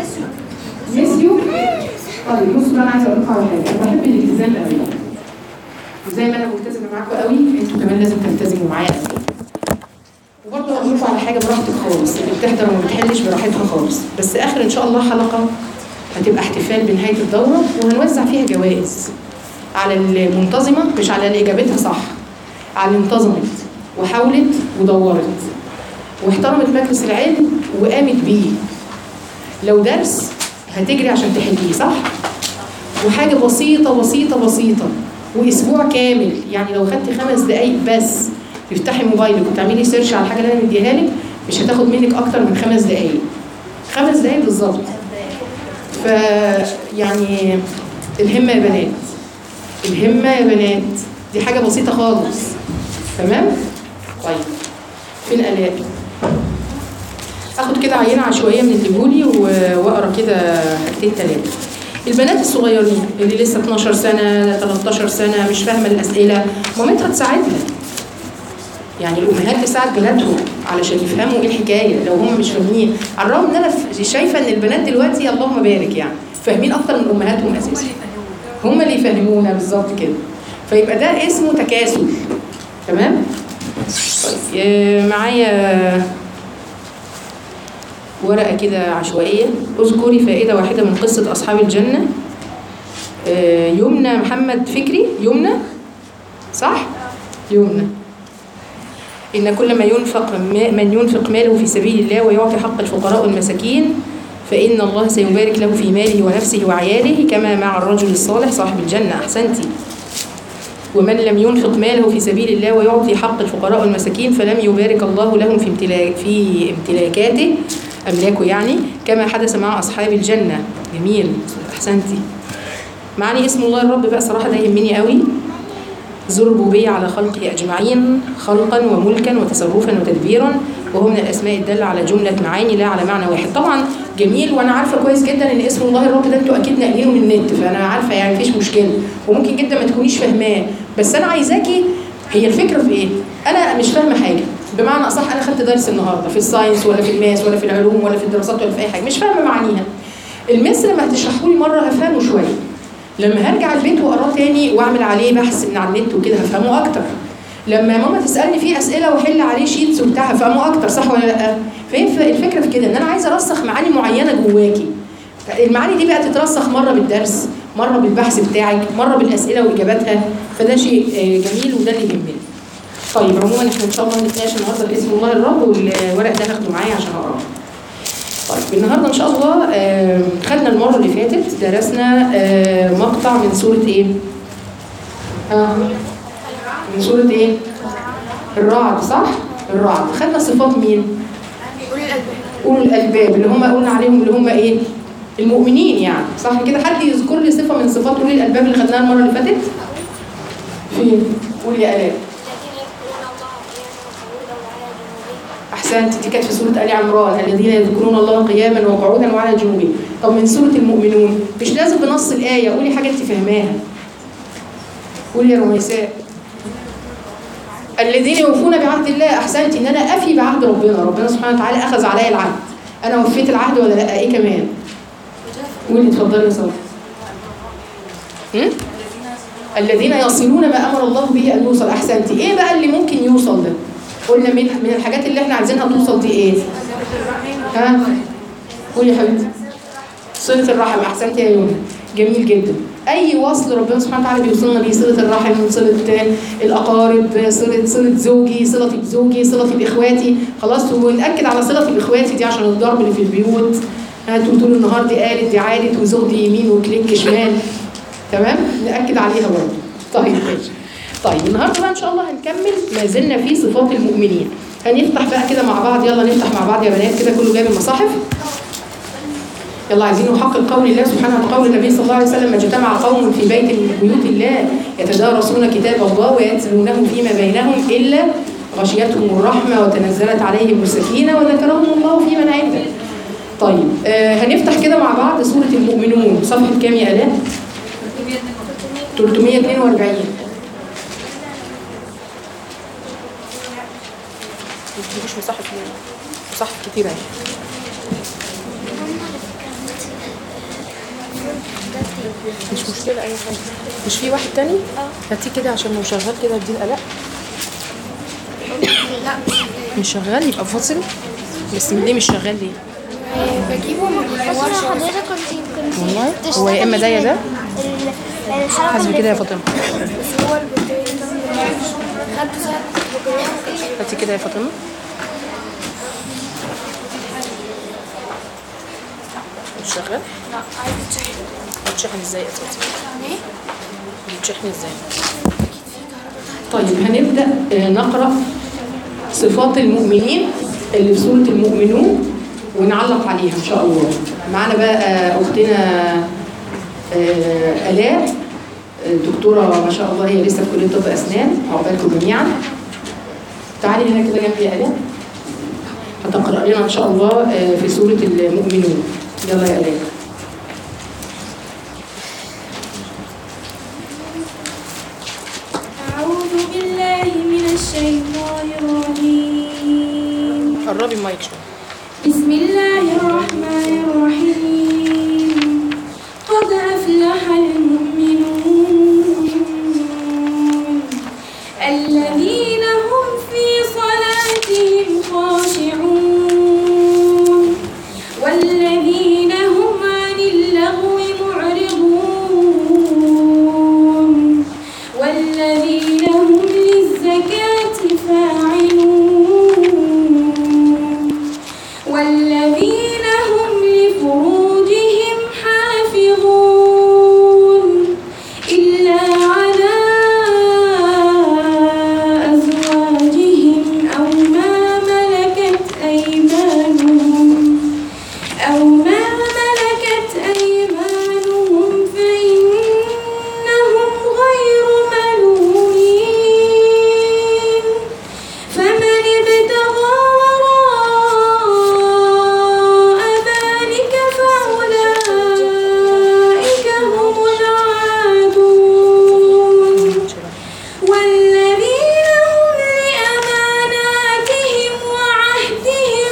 ميسيو طيب بصوا بقى انا عايزه اقول لكم على حاجه انا بحب الالتزام قوي وزي ما انا ملتزمه معاكم قوي انتوا كمان لازم تلتزموا معايا قوي وبرضه هقول لكم على حاجه براحتك خالص اللي بتحضر وما بتحلش براحتها خالص بس اخر ان شاء الله حلقه هتبقى احتفال بنهايه الدوره وهنوزع فيها جوائز على المنتظمه مش على اللي اجابتها صح على اللي انتظمت وحاولت ودورت واحترمت مجلس العلم وقامت بيه لو درس هتجري عشان تحليه صح وحاجه بسيطه بسيطه بسيطه واسبوع كامل يعني لو خدتي خمس دقايق بس تفتحي موبايلك وتعملي سيرش على الحاجه اللي انا مديها لك مش هتاخد منك اكتر من خمس دقايق خمس دقايق بالظبط ف يعني الهمه يا بنات الهمه يا بنات دي حاجه بسيطه خالص تمام طيب فين الاء اخد كده عينه عشوائيه من اللي بيقولي واقرا كده حاجتين ثلاثه البنات الصغيرين اللي لسه 12 سنه 13 سنه مش فاهمه الاسئله مامتها تساعدها يعني الامهات تساعد بناتهم علشان يفهموا ايه الحكايه لو هم مش فاهمين على الرغم ان انا شايفه ان البنات دلوقتي اللهم بارك يعني فاهمين اكتر من امهاتهم اساسا هم اللي يفهمونا بالظبط كده فيبقى ده اسمه تكاسل تمام طيب معايا ورقه كده عشوائيه اذكري فائده واحده من قصه اصحاب الجنه يمنى محمد فكري يمنى صح يمنى إن كل ما ينفق من ينفق ماله في سبيل الله ويعطي حق الفقراء والمساكين فإن الله سيبارك له في ماله ونفسه وعياله كما مع الرجل الصالح صاحب الجنة أحسنتي ومن لم ينفق ماله في سبيل الله ويعطي حق الفقراء والمساكين فلم يبارك الله لهم في امتلاك في امتلاكاته أملاكه يعني كما حدث مع أصحاب الجنة جميل أحسنتي معني اسم الله الرب بقى صراحة ده يهمني قوي ذو الربوبية على خلقه أجمعين خلقا وملكا وتصرفا وتدبيرا وهو من الأسماء الدالة على جملة معاني لا على معنى واحد طبعا جميل وأنا عارفة كويس جدا إن اسم الله الرب ده أنتوا أكيد ناقلينه من النت فأنا عارفة يعني مفيش مشكلة وممكن جدا ما تكونيش فاهماه بس أنا عايزاكي هي الفكرة في إيه؟ أنا مش فاهمة حاجة بمعنى أصح أنا خدت درس النهاردة في الساينس ولا في الماس ولا في العلوم ولا في الدراسات ولا في أي حاجة مش فاهمة معانيها المس لما هتشرحه لي مرة هفهمه شوية لما هرجع البيت واقراه تاني واعمل عليه بحث من على النت وكده هفهمه اكتر لما ماما تسالني فيه اسئله واحل عليه شيتس وبتاع هفهمه اكتر صح ولا لا فهي الفكره في كده ان انا عايزه ارسخ معاني معينه جواكي المعاني دي بقى تترسخ مره بالدرس مره بالبحث بتاعك مره بالاسئله واجاباتها فده شيء جميل وده اللي يهمني طيب عموما احنا ان شاء الله هنتناقش النهارده باسم الله الرب والورق ده هاخده معايا عشان اقراه طيب النهارده ان شاء الله آه خدنا المره اللي فاتت درسنا آه مقطع من سوره ايه؟ آه من سوره ايه؟ الرعد صح؟ الرعد خدنا صفات مين؟ اولي الالباب اللي هم قلنا عليهم اللي هم ايه؟ المؤمنين يعني صح كده حد يذكر لي صفه من صفات اولي الالباب اللي خدناها المره اللي فاتت؟ فين؟ قول يا الاء احسنت دي كانت في سوره ال عمران الذين يذكرون الله قياما وقعودا وعلى جنوبهم طب من سوره المؤمنون مش لازم بنص الايه قولي حاجه انت فاهماها قولي يا رميساء الذين يوفون بعهد الله احسنت ان انا افي بعهد ربنا ربنا سبحانه وتعالى اخذ عليا العهد انا وفيت العهد ولا لا ايه كمان قولي اتفضلي يا صبري الذين يصلون ما امر الله به ان يوصل احسنتي ايه بقى اللي ممكن يوصل ده قلنا من من الحاجات اللي احنا عايزينها توصل دي ايه؟ ها؟ قولي يا حبيبتي. صلة الرحم احسنتي يا يونا. جميل جدا. اي وصل ربنا سبحانه وتعالى بيوصلنا بيه صلة الرحم، صلة الاقارب، صلة صلة زوجي، صلتي بزوجي، صلتي باخواتي، خلاص ونأكد على صلتي باخواتي دي عشان الضرب اللي في البيوت. هاتوا طول النهار دي قالت دي عادت وزوج دي يمين وكليك شمال. تمام؟ نأكد عليها برضه. طيب ماشي. طيب النهارده بقى ان شاء الله هنكمل ما زلنا في صفات المؤمنين هنفتح بقى كده مع بعض يلا نفتح مع بعض يا بنات كده كله جايب المصاحف يلا عايزين نحقق قول الله سبحانه وقول النبي صلى الله عليه وسلم ما اجتمع قوم في بيت من بيوت الله يتدارسون كتاب الله ويتلونه فيما بينهم الا غشيتهم الرحمه وتنزلت عليهم السكينه وذكرهم الله في من عنده طيب آه هنفتح كده مع بعض سوره المؤمنون صفحه كام يا الاء 342 مش مصحف مصحف كتير اهي مش مشكله اي حاجه مش في واحد تاني هاتيه كده عشان لو شغال كده اديه القلق لا مش شغال يبقى فاصل بس ليه مش شغال ليه بجيبه من الورشة حضرتك كنت كنت والله هو تشتغلي يا اما ده يا ده ال- الحركة حسب اللي كده يا في- فاطمه بس هو البطارية ده من الورشة خدته ساعة كنت بجربه هاتي كده يا فاطمه مش شغال لا عايز تشحن بتشحن ازاي اساسا ايه؟ بتشحن ازاي طيب هنبدا آه، نقرا صفات المؤمنين اللي في سوره المؤمنون ونعلق عليها ان شاء الله معانا بقى آه، اختنا آه، الاء آه، دكتوره ما شاء الله هي لسه في كليه طب اسنان عقبالكم جميعا تعالي هنا كده جنبي يا الاء هتقرا لنا ان شاء الله آه، في سوره المؤمنون يلا يا الاء أعوذ بالله من الشيطان الرجيم قربي المايك شويه بسم الله الرحمن الرحيم قد أفلح المؤمنون الذين هم في صلاتهم خاشعون والذين هم عن اللغو معرضون والذين هم للزكاة فاعلون والذين هم لفروجهم حافظون إلا على أزواجهم أو ما ملكت أيمانهم أو ما ملكت أيمانهم فإنهم غير ملومين فمن ابتغى وراء ذلك فأولئك هم العادون والذين هم لأماناتهم وعهدهم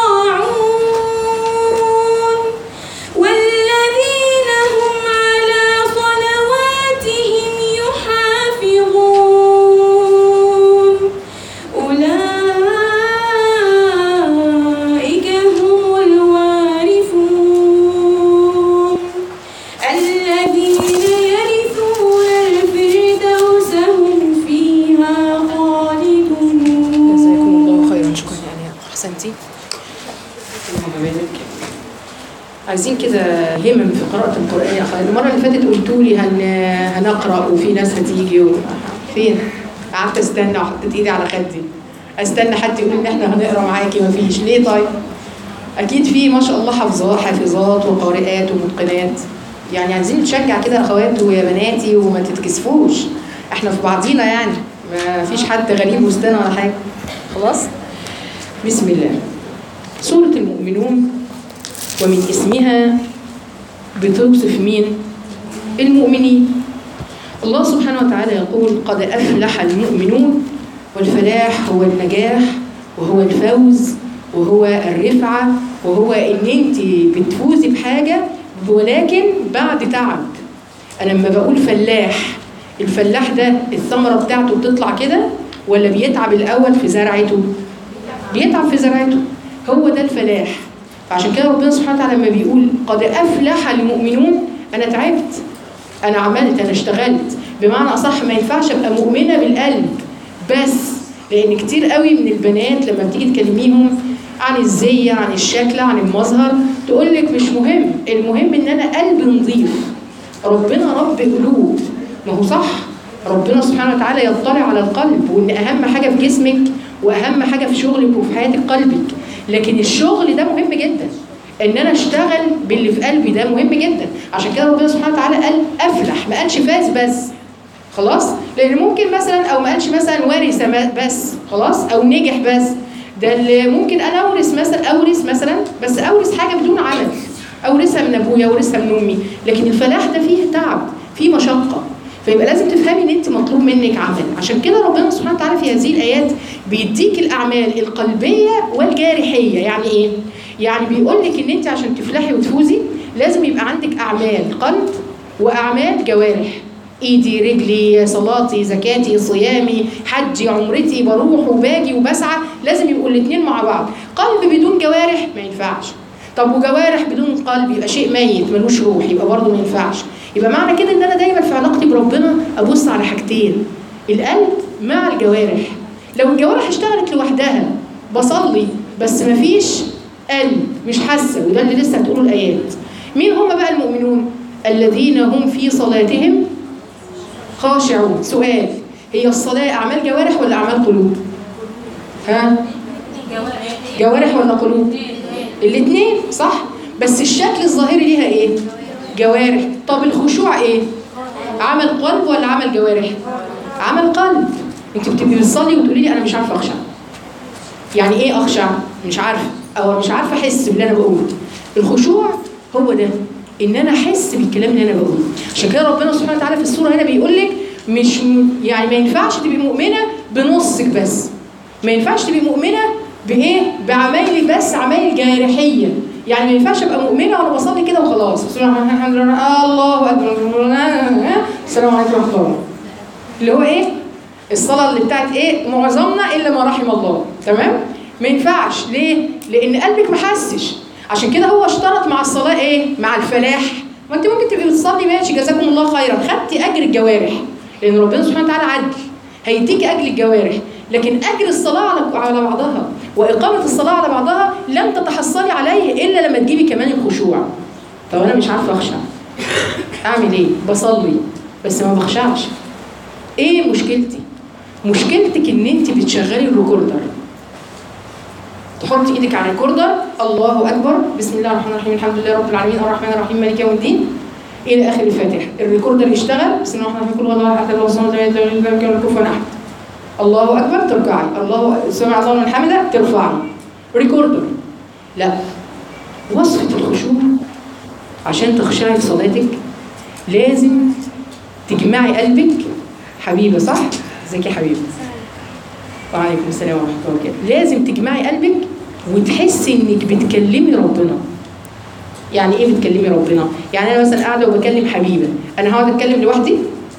راعون والذين هم على صلواتهم يحافظون أولئك هم الوارثون الذين يرثون الفردوس هم فيها خالدون جزاكم الله خيرا شكرا يعني احسنتي اللهم بارك عايزين كده همم في قراءة القرآن يا أخوان المرة اللي فاتت قلتوا لي هن... هنقرأ وفي ناس هتيجي و... فين؟ قعدت استنى وحطيت ايدي على خدي استنى حد يقول ان احنا هنقرا معاكي مفيش ليه طيب؟ اكيد في ما شاء الله حافظات حافظات وقارئات ومتقنات يعني عايزين نشجع كده اخوات ويا بناتي وما تتكسفوش احنا في بعضينا يعني ما فيش حد غريب وسطنا ولا حاجه خلاص بسم الله سورة المؤمنون ومن اسمها بتوصف مين المؤمنين الله سبحانه وتعالى يقول قد أفلح المؤمنون والفلاح هو النجاح وهو الفوز وهو الرفعة وهو إن أنت بتفوزي بحاجة ولكن بعد تعب أنا لما بقول فلاح الفلاح ده الثمرة بتاعته بتطلع كده ولا بيتعب الأول في زرعته بيتعب في زرعته هو ده الفلاح فعشان كده ربنا سبحانه وتعالى لما بيقول قد أفلح المؤمنون أنا تعبت أنا عملت أنا اشتغلت بمعنى أصح ما ينفعش أبقى مؤمنة بالقلب بس لأن كتير قوي من البنات لما بتيجي تكلميهم عن الزي عن الشكل عن المظهر تقول لك مش مهم المهم إن أنا قلبي نظيف ربنا رب قلوب ما هو صح ربنا سبحانه وتعالى يطلع على القلب وان اهم حاجه في جسمك واهم حاجه في شغلك وفي حياتك قلبك لكن الشغل ده مهم جدا ان انا اشتغل باللي في قلبي ده مهم جدا عشان كده ربنا سبحانه وتعالى قال افلح ما قالش فاز بس خلاص لان ممكن مثلا او ما قالش مثلا ورث ما- بس خلاص او نجح بس ده اللي ممكن انا اورث مثلا اورث مثلا بس اورث حاجه بدون عمل اورثها من ابويا اورثها من امي لكن الفلاح ده فيه تعب فيه مشقه فيبقى لازم تفهمي ان انت مطلوب منك عمل عشان كده ربنا سبحانه وتعالى في هذه الايات بيديك الاعمال القلبيه والجارحيه يعني ايه يعني بيقول لك ان انت عشان تفلحي وتفوزي لازم يبقى عندك اعمال قلب واعمال جوارح ايدي رجلي صلاتي زكاتي صيامي حجي عمرتي بروح وباجي وبسعى لازم يبقوا الاثنين مع بعض قلب بدون جوارح ما ينفعش طب وجوارح بدون قلب يبقى شيء ميت ملوش روح يبقى برضه ما ينفعش يبقى معنى كده ان انا دايما في علاقتي بربنا ابص على حاجتين القلب مع الجوارح لو الجوارح اشتغلت لوحدها بصلي بس مفيش قلب مش حاسه وده اللي لسه هتقوله الايات مين هم بقى المؤمنون الذين هم في صلاتهم خاشعون سؤال هي الصلاه اعمال جوارح ولا اعمال قلوب ها جوارح ولا قلوب الاثنين صح بس الشكل الظاهري ليها ايه جوارح طب الخشوع ايه عمل قلب ولا عمل جوارح عمل قلب انت بتبقي بتصلي وتقولي لي انا مش عارفه اخشع يعني ايه اخشع مش عارفه او مش عارفه احس باللي انا بقوله الخشوع هو ده ان انا احس بالكلام اللي انا بقوله عشان كده ربنا سبحانه وتعالى في السوره هنا بيقول لك مش يعني ما ينفعش تبقي مؤمنه بنصك بس ما ينفعش تبقي مؤمنه بايه بعمايلك بس عمايل جارحيه يعني ما ينفعش ابقى مؤمنه وانا بصلي كده وخلاص بسم الله الرحمن الرحيم الله اكبر السلام عليكم ورحمه الله اللي هو ايه الصلاه اللي بتاعت ايه معظمنا الا ما رحم الله تمام ما ينفعش ليه لان قلبك ما حسش عشان كده هو اشترط مع الصلاه ايه مع الفلاح ما انت ممكن تبقي بتصلي ماشي جزاكم الله خيرا خدتي اجر الجوارح لان ربنا سبحانه وتعالى عدل هيديكي اجر الجوارح لكن اجر الصلاه على على بعضها واقامه الصلاه على بعضها لن تتحصلي عليه الا لما تجيبي كمان الخشوع طب انا مش عارفه اخشع اعمل ايه بصلي بس ما بخشعش ايه مشكلتي مشكلتك ان انت بتشغلي الريكوردر تحطي ايدك على الريكوردر الله اكبر بسم الله الرحمن الرحيم الحمد لله رب العالمين الرحمن الرحيم مالك يوم الدين الى اخر الفاتحه الريكوردر يشتغل بسم الله الرحمن الرحيم قل هو الله احد الله الصمد لم يلد ولم يولد ولم يكن له كفوا احد الله اكبر تركعي الله سمع الله من حمده ترفعي ريكوردر لا وصفه الخشوع عشان تخشعي في صلاتك لازم تجمعي قلبك حبيبه صح ازيك يا حبيبه وعليكم السلام ورحمه الله وبركاته لازم تجمعي قلبك وتحسي انك بتكلمي ربنا يعني ايه بتكلمي ربنا يعني انا مثلا قاعده وبكلم حبيبه انا هقعد اتكلم لوحدي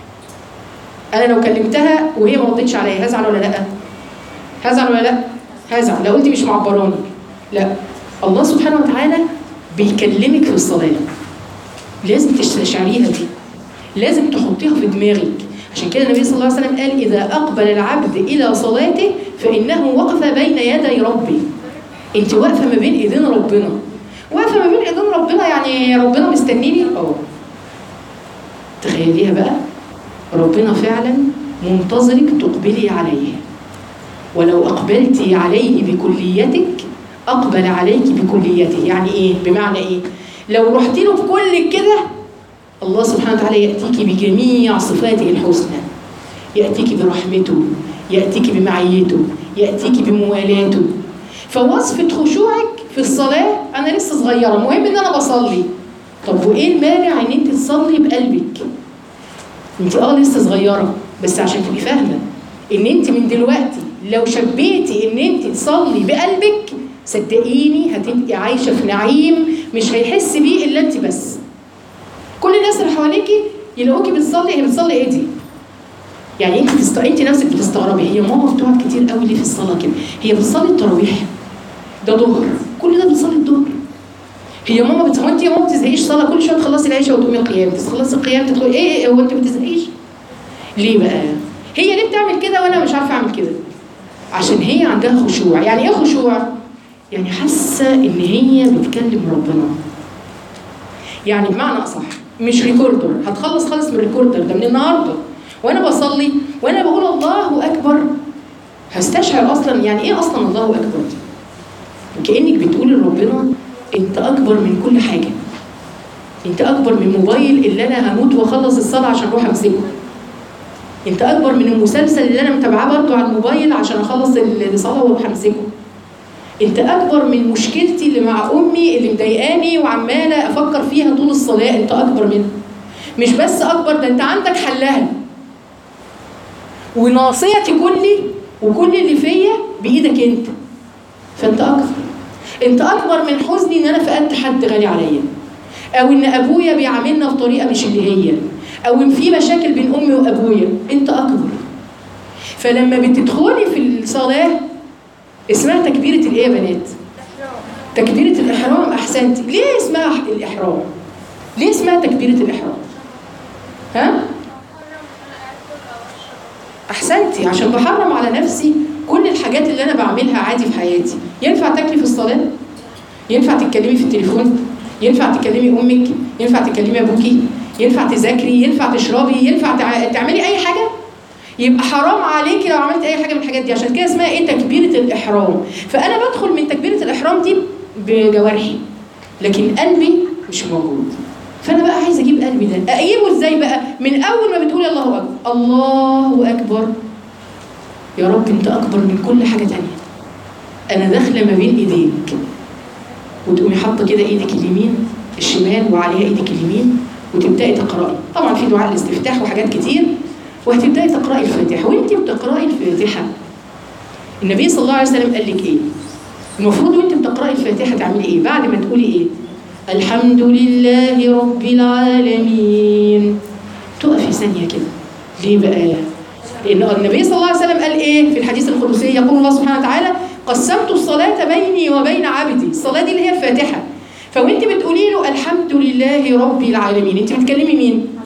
انا لو كلمتها وهي ما ردتش عليا هزعل ولا لا هزعل ولا لا هزعل لو قلتي مش معبراني لا الله سبحانه وتعالى بيكلمك في الصلاه لازم تستشعريها دي لازم تحطيها في دماغك عشان كده النبي صلى الله عليه وسلم قال إذا أقبل العبد إلى صلاته فإنه وقف بين يدي ربي أنت واقفة ما بين إيدين ربنا واقفة ما بين إيدين ربنا يعني ربنا مستنيني أه تخيليها بقى ربنا فعلا منتظرك تقبلي عليه ولو أقبلتي عليه بكليتك أقبل عليك بكليته يعني إيه بمعنى إيه لو رحتي له بكلك كده الله سبحانه وتعالى يأتيك بجميع صفاته الحسنى يأتيك برحمته يأتيك بمعيته يأتيك بموالاته فوصفة خشوعك في الصلاة أنا لسه صغيرة مهم إن أنا بصلي طب وإيه المانع إن أنت تصلي بقلبك أنت أه لسه صغيرة بس عشان تبقي فاهمة إن أنت من دلوقتي لو شبيتي إن أنت تصلي بقلبك صدقيني هتبقي عايشة في نعيم مش هيحس بيه إلا أنت بس كل الناس اللي حواليكي يلاقوكي بتصلي هي بتصلي ايه دي؟ يعني انت تست... انت نفسك بتستغربي هي ماما بتقعد كتير قوي ليه في الصلاه كده؟ هي بتصلي التراويح ده ظهر كل ده بتصلي الظهر هي ماما بت... هو انت يا ماما ما بتزهقيش صلاه كل شويه تخلصي العشاء وتقومي القيام تخلصي القيام تدخلي ايه ايه هو انت ما بتزهقيش؟ ليه بقى؟ هي ليه بتعمل كده وانا مش عارفه اعمل كده؟ عشان هي عندها خشوع، يعني ايه خشوع؟ يعني حاسه ان هي بتكلم ربنا. يعني بمعنى اصح مش ريكوردر هتخلص خالص من الريكوردر ده من النهارده وانا بصلي وانا بقول الله اكبر هستشعر اصلا يعني ايه اصلا الله اكبر دي كانك بتقولي لربنا انت اكبر من كل حاجه انت اكبر من موبايل اللي انا هموت واخلص الصلاه عشان اروح امسكه انت اكبر من المسلسل اللي انا متابعاه برضه على الموبايل عشان اخلص الصلاه واروح امسكه انت اكبر من مشكلتي اللي مع امي اللي مضايقاني وعماله افكر فيها طول الصلاه انت اكبر منها مش بس اكبر ده انت عندك حلها وناصيتي كلي وكل اللي فيا بايدك انت فانت اكبر انت اكبر من حزني ان انا فقدت حد غالي عليا او ان ابويا بيعاملنا بطريقه مش اللي هي او ان في مشاكل بين امي وابويا انت اكبر فلما بتدخلي في الصلاه اسمها تكبيره الايه يا بنات تكبيره الاحرام احسنتي ليه اسمها الاحرام ليه اسمها تكبيره الاحرام ها احسنتي عشان بحرم على نفسي كل الحاجات اللي انا بعملها عادي في حياتي ينفع تاكلي في الصلاه ينفع تتكلمي في التليفون ينفع تكلمي امك ينفع تكلمي ابوكي ينفع تذاكري ينفع تشربي ينفع تع- تعملي اي حاجه يبقى حرام عليكي لو عملت اي حاجه من الحاجات دي عشان كده اسمها ايه تكبيره الاحرام فانا بدخل من تكبيره الاحرام دي بجوارحي لكن قلبي مش موجود فانا بقى عايزه اجيب قلبي ده اجيبه ازاي بقى من اول ما بتقولي الله اكبر الله اكبر يا رب انت اكبر من كل حاجه تانية انا داخله ما بين ايديك وتقومي حاطه كده ايدك اليمين الشمال وعليها ايدك اليمين وتبداي تقراي طبعا في دعاء الاستفتاح وحاجات كتير وهتبداي تقراي الفاتحه وانت بتقراي الفاتحه النبي صلى الله عليه وسلم قال لك ايه المفروض وانت بتقراي الفاتحه تعملي ايه بعد ما تقولي ايه الحمد لله رب العالمين تقفي ثانيه كده ليه بقى لان النبي صلى الله عليه وسلم قال ايه في الحديث القدسي يقول الله سبحانه وتعالى قسمت الصلاه بيني وبين عبدي الصلاه دي اللي هي الفاتحه فوانت بتقولي له الحمد لله رب العالمين انت بتكلمي مين